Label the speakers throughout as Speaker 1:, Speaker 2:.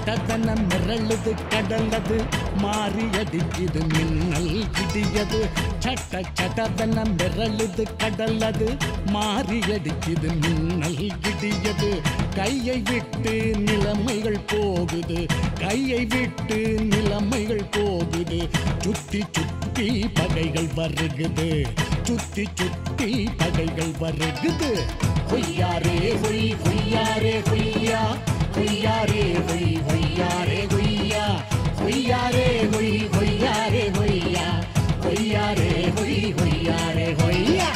Speaker 1: சட்டத்தன மிரளுது கடலது மாறி அடிக்குது மின்னல் இடியது சட்ட சட்டத்தன மிரளுது கடலது மாறி அடிக்குது மின்னல் இடியது கையை விட்டு நிலைமைகள் போகுது கையை விட்டு நிலைமைகள் போகுது சுத்தி சுத்தி பகைகள் வருகுது சுத்தி சுத்தி பகைகள் வருகுது பொய்யாரே பொய் பொய்யாரே பொய்யா பொய்யாரே பொய் பொய்யாரே பொய்யா பொய்யாரே பொய் பொய்யாரே பொய்யா பொய்யாரே பொய் பொய்யாரே பொய்யா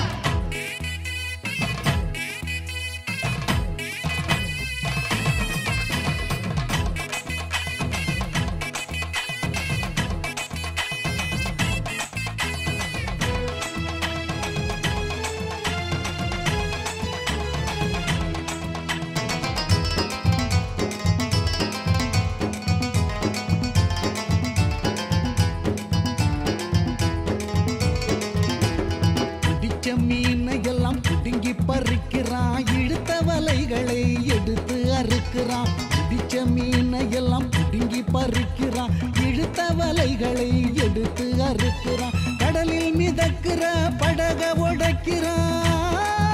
Speaker 1: பிடிச்ச மீனை எல்லாம் பிடுங்கி பறிக்கிறான் இழுத்த வலைகளை எடுத்து அறுக்கிறான் பிடிச்ச மீனை எல்லாம் பிடுங்கி பறிக்கிறான் இழுத்த வலைகளை எடுத்து அறுக்கிறான் கடலில் மிதக்கிற படக உடைக்கிறான்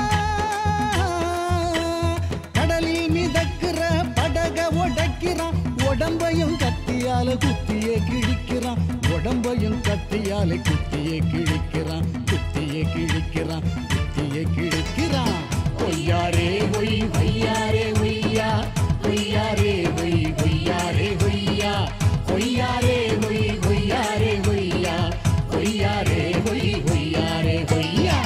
Speaker 1: கடலில் மிதக்கிற படக உடைக்கிறான் உடம்பையும் கத்தியால குத்தியே கிழிக்கிறான் உடம்பையும் கத்தியால குத்தியே கிழிக்கிறான் குத்தியே கிழிக்கிறான் குத்தியே கிழிக்கிறான் பொய்யாரே பொய் பொய்யாரே பொய்யா பொய்யாரே பொய் பொய்யாரே பொய்யா பொய்யாரே பொய் பொய்யாரே பொய்யா பொய்யாரே பொய் பொய்யாரே பொய்யா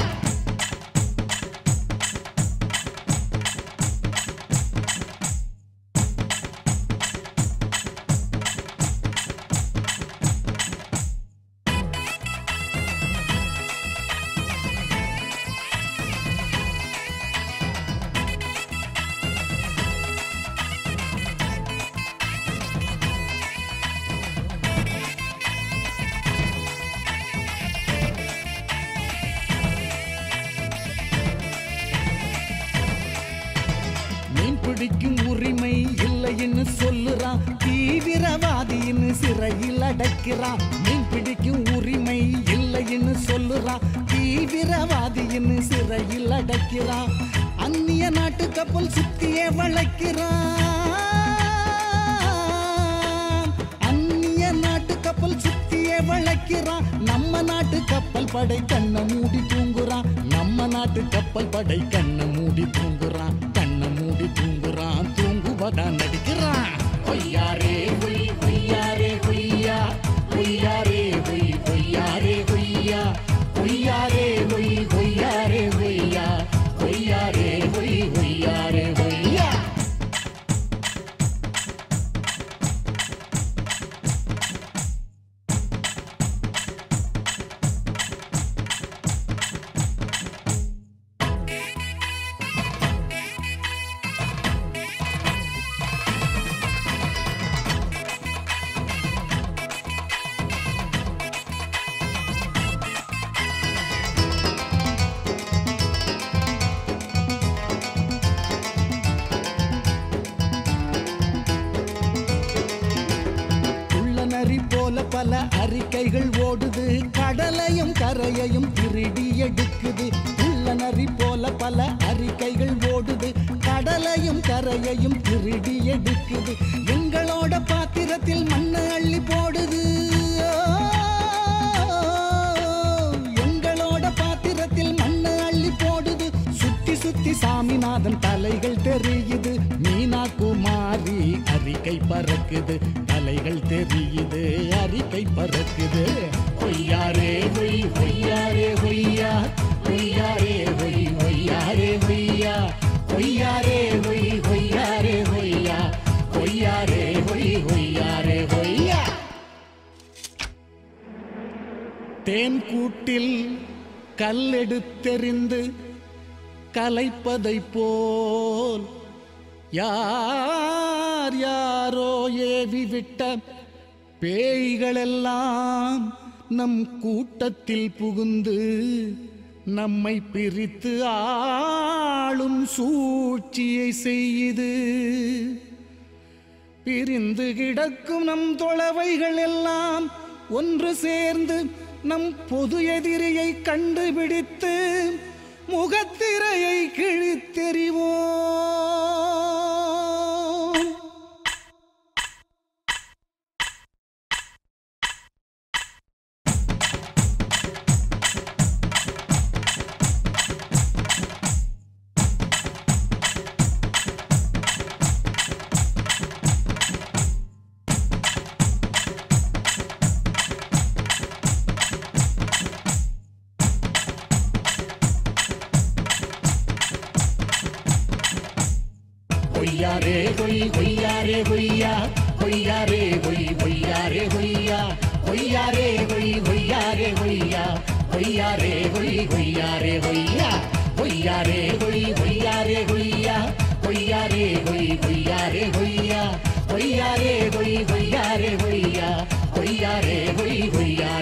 Speaker 1: மீன் பிடிக்கும் உரிமை இல்லைன்னு சொல்லுறான் தீவிரவாதின்னு சிறையில் அடைக்கிறான் மீன் பிடிக்கும் உரிமை இல்லைன்னு சொல்லுறான் தீவிரவாதின்னு சிறையில் அடைக்கிறான் அந்நிய நாட்டு கப்பல் சுத்தியே வளைக்கிறான் அந்நிய நாட்டு கப்பல் சுத்தியே வளைக்கிறான் நம்ம நாட்டு கப்பல் படை கண்ணை மூடி தூங்குறான் நம்ம நாட்டு கப்பல் படை கண்ணை மூடி தூங்குறான் கண்ணை மூடி தூங்குறான் தூங்குவதா நடிக்கிறான் பொய்யாரே பொய் பொய்யாரே பொய்யா பொய்யாரே பொய் பொய்யாரே பொய்யா பொய்யாரே பொய் பொய்யாரே பொய்யா பொய்யாரே பொய் பொய்யாரே பொய்யா உள்ள நரி போல பல அறிக்கைகள் ஓடுது கடலையும் கரையையும் திருடி எடுக்குது உள்ள நரி போல பல அறிக்கைகள் ஓடுது கடலையும் கரையையும் திருடி எடுக்குது எங்களோட பாத்திரத்தில் மண்ணை அள்ளி போடுது எங்களோட பாத்திரத்தில் மண்ணை அள்ளி போடுது சுத்தி சுத்தி சாமிநாதன் தலைகள் தெரியுது மீனா குமாரி அறிக்கை பறக்குது தலைகள் தெரியுது அறிக்கை பறக்குது பொய்யாரே பொய் பொய்யாரே பொய்யா பொய்யாரே பொய் பொய்யாரே பொய்யா பொய்யாரே பொய் பொய்யாரே பொய்யா பொய்யாரே பொய் பொய்யாரே பொய்யா தேன் கூட்டில் கல்லெடுத்தெறிந்து கலைப்பதை போல் யார் யாரோ ஏவி விட்ட பேய்களெல்லாம் நம் கூட்டத்தில் புகுந்து நம்மை பிரித்து ஆளும் சூழ்ச்சியை செய்யுது பிரிந்து கிடக்கும் நம் தொலைவைகள் எல்லாம் ஒன்று சேர்ந்து நம் பொது எதிரியை கண்டுபிடித்து முகத்திரையை கிழித்தெறிவோம் ஹொய்யாரே ஹொய் ஹொய்யாரே ஹொய்யா ஹொய்யாரே ஹொய் ஹொய்யாரே ஹொய்யா ஹொய்யாரே ஹொய் ஹொய்யாரே ஹொய்யா ஹொய்யாரே ஹொய் ஹொய்யாரே ஹொய்யா ஹொய்யாரே ஹொய் ஹொய்யாரே ஹொய்யா ஹொய்யாரே ஹொய் ஹொய்யாரே ஹொய்யா ஹொய்யாரே ஹொய் ஹொய்யாரே ஹொய்யா ஹொய்யாரே ஹொய் ஹொய்யாரே